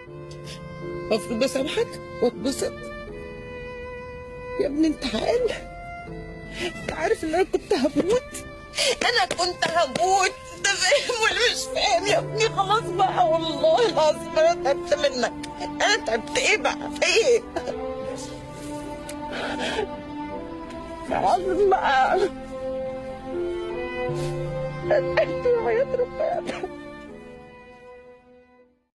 المفروض اسامحك واتبسط يا ابني انت عاقل انت عارف ان انا كنت هموت انا كنت هموت انت فاهم ولا مش فاهم يا ابني خلاص بقى والله العظيم انا تعبت منك انا تعبت ايه بقى ايه خلاص بقى انت وحياة ربنا